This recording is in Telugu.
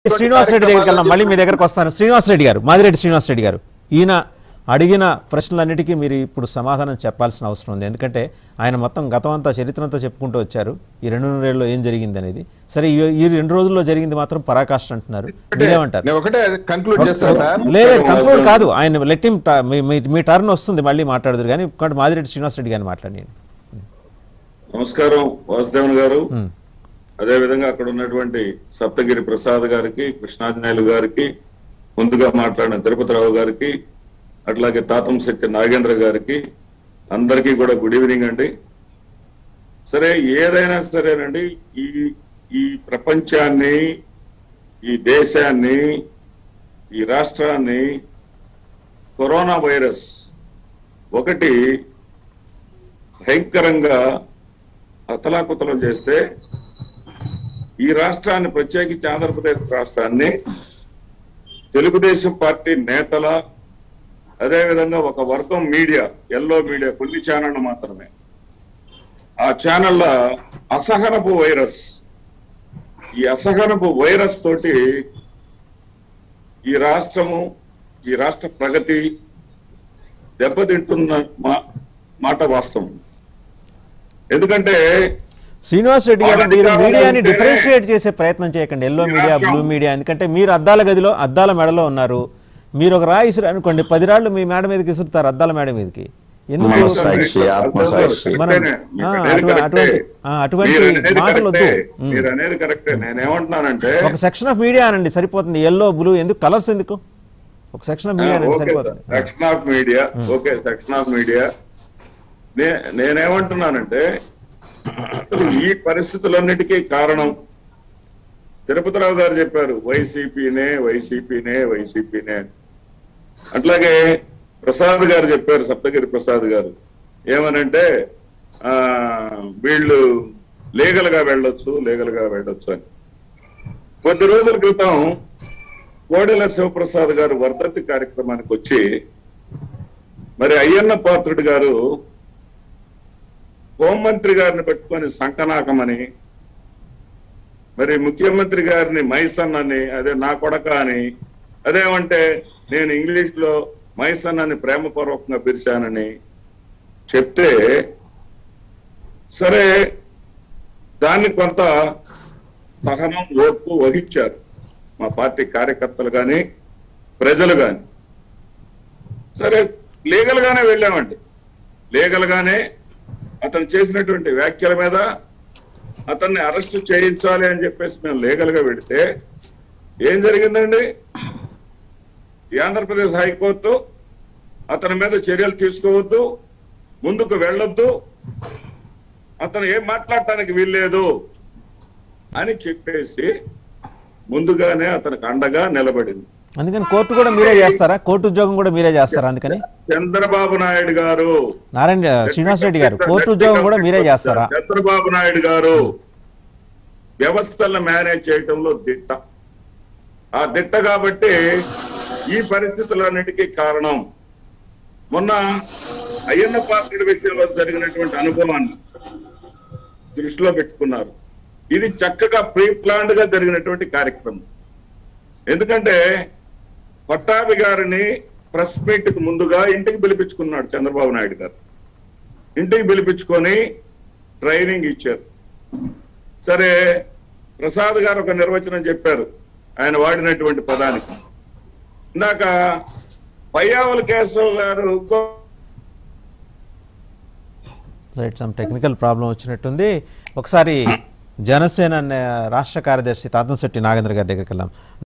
శ్రీనివాస్ రెడ్డి దగ్గరికి వెళ్దాం మళ్ళీ మీ దగ్గరకు వస్తాను శ్రీనివాస్ రెడ్డి గారు మాదిరెడ్డి శ్రీనివాస్ రెడ్డి గారు ఈయన అడిగిన ప్రశ్నలన్నిటికీ మీరు ఇప్పుడు సమాధానం చెప్పాల్సిన అవసరం ఉంది ఎందుకంటే ఆయన మొత్తం గతం అంతా చరిత్ర అంతా చెప్పుకుంటూ వచ్చారు ఈ రెండున్నరేళ్ళలో ఏం జరిగింది అనేది సరే ఈ- ఈ రెండు రోజుల్లో జరిగింది మాత్రం పరాకాష్ట అంటున్నారు మీరేమంటారు నేను ఒకటే కంక్లూడ్ చేస్తాను సార్ లేదు కంక్లూడ్ కాదు ఆయన లెట్ హిమ్ మీ టర్న్ వస్తుంది మళ్ళీ మాట్లాడదురు కానీ ఒకటి మాదిరెడ్డి శ్రీనివాస్ రెడ్డి గారిని మాట్లాడి నమస్కారం వాసుదేవన్ గారు అదే విధంగా అక్కడ ఉన్నటువంటి సప్తగిరి ప్రసాద్ గారికి కృష్ణాంజనేయులు గారికి ముందుగా మాట్లాడిన తిరుపతిరావు గారికి అట్లాగే తాతంశెట్టి నాగేంద్ర గారికి అందరికీ కూడా గుడ్ ఈవినింగ్ అండి సరే ఏదైనా సరేనండి ఈ ఈ ప్రపంచాన్ని ఈ దేశాన్ని ఈ రాష్ట్రాన్ని కరోనా వైరస్ ఒకటి భయంకరంగా అతలాకుతలం చేస్తే ఈ రాష్ట్రాన్ని ప్రత్యేకించి ఆంధ్రప్రదేశ్ రాష్ట్రాన్ని తెలుగుదేశం పార్టీ నేతల అదేవిధంగా ఒక వర్గం మీడియా ఎల్లో మీడియా కొన్ని ఛానళ్ళు మాత్రమే ఆ ఛానళ్ళ అసహనపు వైరస్ ఈ అసహనపు వైరస్ తోటి ఈ రాష్ట్రము ఈ రాష్ట్ర ప్రగతి దెబ్బతింటున్న మా- మాట వాస్తవం ఎందుకంటే శ్రీనివాస్ రెడ్డి గారు వాళ్ళ మీరు అధికారంలో మీడియాని ఉంటేనే- డిఫరెన్షియేట్ చేసే ప్రయత్నం చేయకండి ఎల్లో మీడియా బ్లూ మీడియా ఎందుకంటే మీరు అద్దాల గదిలో అద్దాల మెడలో ఉన్నారు మీరు ఒక రాయి ఇసురు అనుకోండి పది రాళ్ళు మీ మేడ మీదకి ఇసురుతారు అద్దాల మేడ మీదకి ఎందుకు ఆత్మసాక్షి, ఆత్మసాక్షి. మనం- మీరు ఆ, అనేది అటు- కరెక్టే. అటువంటి- ఆ, అటువంటి మీరు అనేది మాటలు వద్దు. కరెక్టే. ఉమ్. మీరు అనేది కరెక్టే నేనేమంటున్నానంటే ఒక సెక్షన్ ఆఫ్ మీడియా అనండి సరిపోతుంది ఎల్లో బ్లూ ఎందుకు కలర్స్ ఎందుకు ఒక సెక్షన్ ఆఫ్ మీడియా అనండి సరిపోతుంది section of media okay section of media నేనేమంటున్నానంటే అసలు ఈ పరిస్థితులన్నిటికీ కారణం తిరుపతిరావు గారు చెప్పారు వైసీపీనే వైసీపీనే వైసీపీనే అని. అట్లాగే ప్రసాద్ గారు చెప్పారు సప్తగిరి ప్రసాద్ గారు ఏమనంటే ఆ వీళ్ళు లీగల్ గా వెళ్ళొచ్చు లీగల్ గా వెళ్ళొచ్చు అని కొద్ది రోజుల క్రితం కోడెల శివప్రసాద్ గారు వర్ధంతి కార్యక్రమానికి వచ్చి మరి అయ్యన్న పాత్రుడు గారు హోంమంత్రి గారిని పెట్టుకొని సంకనాకమని మరి ముఖ్యమంత్రి గారిని మైసన్ అని అదే నా కొడక అని అదేమంటే నేను ఇంగ్లీష్ లో మైసన్ అని ప్రేమపూర్వకంగా పిలిచానని చెప్తే సరే దాన్ని కొంత సహనం ఓర్పు వహించారు మా పార్టీ కార్యకర్తలు కానీ ప్రజలు కానీ సరే లీగల్ గానే వెళ్ళామండి లీగల్ గానే అతను చేసినటువంటి వ్యాఖ్యల మీద అతన్ని అరెస్ట్ చేయించాలి అని చెప్పేసి మేము లీగల్ గా వెళితే ఏం జరిగిందండి ఈ ఆంధ్రప్రదేశ్ హైకోర్టు అతని మీద చర్యలు తీసుకోవద్దు ముందుకు వెళ్ళొద్దు అతను ఏం మాట్లాడటానికి వీల్లేదు అని చెప్పేసి ముందుగానే అతనికి అండగా నిలబడింది అందుకని కోర్టు కూడా మీరే చేస్తారా కోర్టు ఉద్యోగం కూడా మీరే చేస్తారా అందుకని చంద్రబాబు నాయుడు గారు నారాయణ శ్రీనివాస్ రెడ్డి గారు కోర్టు ఉద్యోగం కూడా మీరే చేస్తారా చంద్రబాబు నాయుడు గారు వ్యవస్థలను మేనేజ్ చేయటంలో దిట్ట ఆ దిట్ట కాబట్టి ఈ పరిస్థితులన్నిటికీ కారణం మొన్న అయ్యన్న పాత్రుడి విషయంలో జరిగినటువంటి అనుభవాన్ని దృష్టిలో పెట్టుకున్నారు ఇది చక్కగా ప్రీ ప్లాన్డ్ గా జరిగినటువంటి కార్యక్రమం ఎందుకంటే పట్టాభి గారిని ప్రెస్ మీట్ కు ముందుగా ఇంటికి పిలిపించుకున్నాడు చంద్రబాబు నాయుడు గారు ఇంటికి పిలిపించుకొని ట్రైనింగ్ ఇచ్చారు సరే ప్రసాద్ గారు ఒక నిర్వచనం చెప్పారు ఆయన వాడినటువంటి పదానికి ఇందాక పయ్యావుల కేశవ్ గారు ఇంకో రైట్ సమ్ టెక్నికల్ ప్రాబ్లం వచ్చినట్టుంది ఒకసారి జనసేన నే- రాష్ట్ర కార్యదర్శి తాతంశెట్టి నాగేంద్ర గారి దగ్గరికి వెళ్దాం